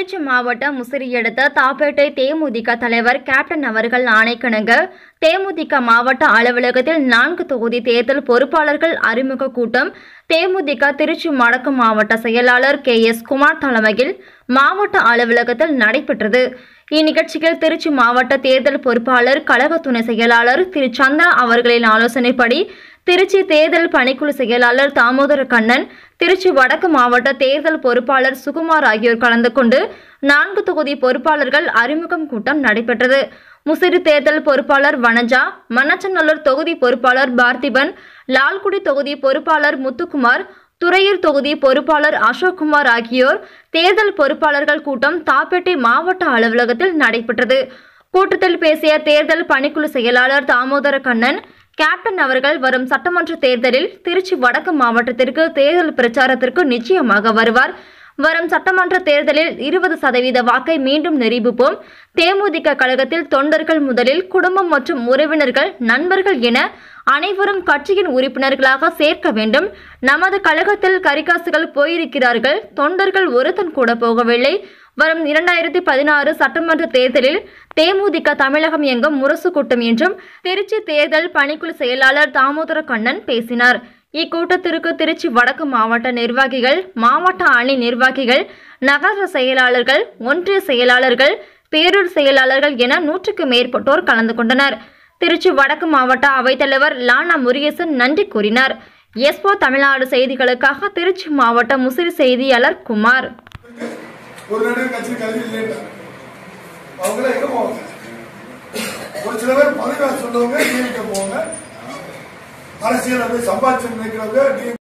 திருச்சி மாவட்டம் முசிறி அடுத்த தாப்பேட்டை தேமுதிக தலைவர் கேப்டன் அவர்கள் ஆணைக்கிணங்க தேமுதிக மாவட்ட அலுவலகத்தில் நான்கு தொகுதி தேர்தல் பொறுப்பாளர்கள் அறிமுக கூட்டம் தேமுதிக திருச்சி வடக்கு மாவட்ட செயலாளர் கே எஸ் குமார் தலைமையில் மாவட்ட அலுவலகத்தில் நடைபெற்றது இந்நிகழ்ச்சியில் திருச்சி மாவட்ட தேர்தல் பொறுப்பாளர் கழக துணை செயலாளர் திரு சந்திரா அவர்களின் ஆலோசனைப்படி திருச்சி தேர்தல் பணிக்குழு செயலாளர் தாமோதர கண்ணன் திருச்சி வடக்கு மாவட்ட தேர்தல் பொறுப்பாளர் சுகுமார் ஆகியோர் கலந்து கொண்டு நான்கு தொகுதி பொறுப்பாளர்கள் அறிமுகம் கூட்டம் நடைபெற்றது முசிறி தேர்தல் பொறுப்பாளர் வனஜா மண்ணச்சநல்லூர் தொகுதி பொறுப்பாளர் பார்த்திபன் லால்குடி தொகுதி பொறுப்பாளர் முத்துக்குமார் துறையூர் தொகுதி பொறுப்பாளர் அசோக்குமார் ஆகியோர் தேர்தல் பொறுப்பாளர்கள் கூட்டம் தாப்பேட்டை மாவட்ட அலுவலகத்தில் நடைபெற்றது கூட்டத்தில் பேசிய தேர்தல் பணிக்குழு செயலாளர் தாமோதர கண்ணன் கேப்டன் அவர்கள் வரும் சட்டமன்ற தேர்தலில் திருச்சி வடக்கு மாவட்டத்திற்கு தேர்தல் பிரச்சாரத்திற்கு நிச்சயமாக வருவார் வரும் சட்டமன்ற தேர்தலில் இருபது சதவீத வாக்கை மீண்டும் நிரூபிப்போம் தேமுதிக கழகத்தில் தொண்டர்கள் முதலில் குடும்பம் மற்றும் உறவினர்கள் நண்பர்கள் என அனைவரும் கட்சியின் உறுப்பினர்களாக சேர்க்க வேண்டும் நமது கழகத்தில் கரிகாசுகள் போயிருக்கிறார்கள் தொண்டர்கள் ஒருத்தன் கூட போகவில்லை வரும் இரண்டாயிரத்தி பதினாறு சட்டமன்ற தேர்தலில் தேமுதிக தமிழகம் எங்கும் முரசு கூட்டம் என்றும் திருச்சி தேர்தல் பணிக்குழு செயலாளர் தாமோதர கண்ணன் பேசினார் இக்கூட்டத்திற்கு திருச்சி வடக்கு மாவட்ட நிர்வாகிகள் மாவட்ட அணி நிர்வாகிகள் நகர செயலாளர்கள் ஒன்றிய செயலாளர்கள் பேரூர் செயலாளர்கள் என நூற்றுக்கு மேற்பட்டோர் கலந்து கொண்டனர் திருச்சி வடக்கு மாவட்ட அவைத்தலைவர் லானா முருகேசன் நன்றி கூறினார் எஸ்போ தமிழ்நாடு செய்திகளுக்காக திருச்சி மாவட்ட முசிறி செய்தியாளர் குமார் ஒரு நடுவு கட்சி கல்வி இல்லைன்றாங்க அவங்களாம் எங்க போவாங்க ஒரு சில பேர் பதவி சொன்னவங்க டிஎம்கே போவாங்க அரசியல் போய் சம்பாதிச்சு நினைக்கிறவங்க